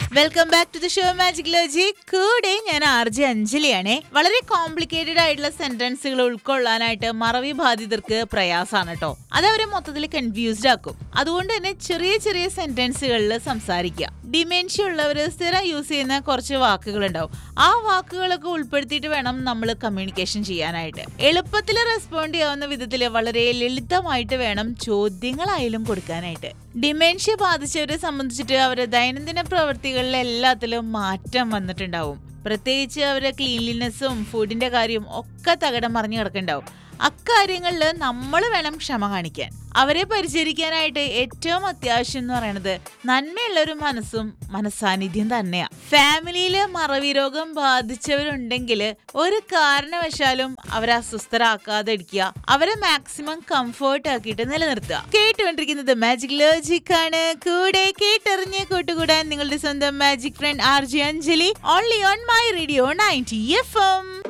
welcome back to the show magic ലോജി കൂടെ ഞാൻ ആർ ജെ അഞ്ജലിയാണേ വളരെ കോംപ്ലിക്കേറ്റഡ് ആയിട്ടുള്ള സെന്റൻസുകൾ ഉൾക്കൊള്ളാനായിട്ട് മറവി ബാധിതർക്ക് പ്രയാസമാണ് കേട്ടോ അത് അവരെ മൊത്തത്തിൽ കൺഫ്യൂസ്ഡ് ആക്കും അതുകൊണ്ട് തന്നെ ചെറിയ ചെറിയ സെന്റൻസുകളിൽ സംസാരിക്കുക ഡിമെൻഷ്യ ഉള്ളവർ സ്ഥിരം യൂസ് ചെയ്യുന്ന കുറച്ച് വാക്കുകൾ ഉണ്ടാവും ആ വാക്കുകളൊക്കെ ഉൾപ്പെടുത്തിയിട്ട് വേണം നമ്മൾ കമ്മ്യൂണിക്കേഷൻ ചെയ്യാനായിട്ട് എളുപ്പത്തിൽ റെസ്പോണ്ട് ചെയ്യാവുന്ന വിധത്തിൽ വളരെ ലളിതമായിട്ട് വേണം ചോദ്യങ്ങളായാലും കൊടുക്കാനായിട്ട് ഡിമെൻഷ്യ ബാധിച്ചവരെ സംബന്ധിച്ചിട്ട് അവരുടെ ദൈനംദിന പ്രവൃത്തികളിൽ എല്ലാത്തിലും മാറ്റം വന്നിട്ടുണ്ടാവും പ്രത്യേകിച്ച് അവരുടെ ക്ലീൻലിനെസ്സും ഫുഡിന്റെ കാര്യം ഒക്കെ തകടം മറിഞ്ഞു കിടക്കുന്നുണ്ടാവും അക്കാര്യങ്ങളിൽ നമ്മൾ വേണം ക്ഷമ കാണിക്കാൻ അവരെ പരിചരിക്കാനായിട്ട് ഏറ്റവും അത്യാവശ്യം എന്ന് പറയുന്നത് നന്മയുള്ള ഒരു മനസ്സും മനസാന്നിധ്യം തന്നെയാ ഫാമിലിയില് മറവി രോഗം ബാധിച്ചവരുണ്ടെങ്കിൽ ഒരു കാരണവശാലും അവരെ അസ്വസ്ഥരാക്കാതെ ഇരിക്കുക അവരെ മാക്സിമം കംഫേർട്ട് ആക്കിയിട്ട് നിലനിർത്തുക കേട്ടുകൊണ്ടിരിക്കുന്നത് മാജിക് ലോജിക് ആണ് കൂടെ കേട്ടറിഞ്ഞ് കൂട്ടുകൂടാൻ നിങ്ങളുടെ സ്വന്തം magic friend R J Anjali only on my radio ninety F M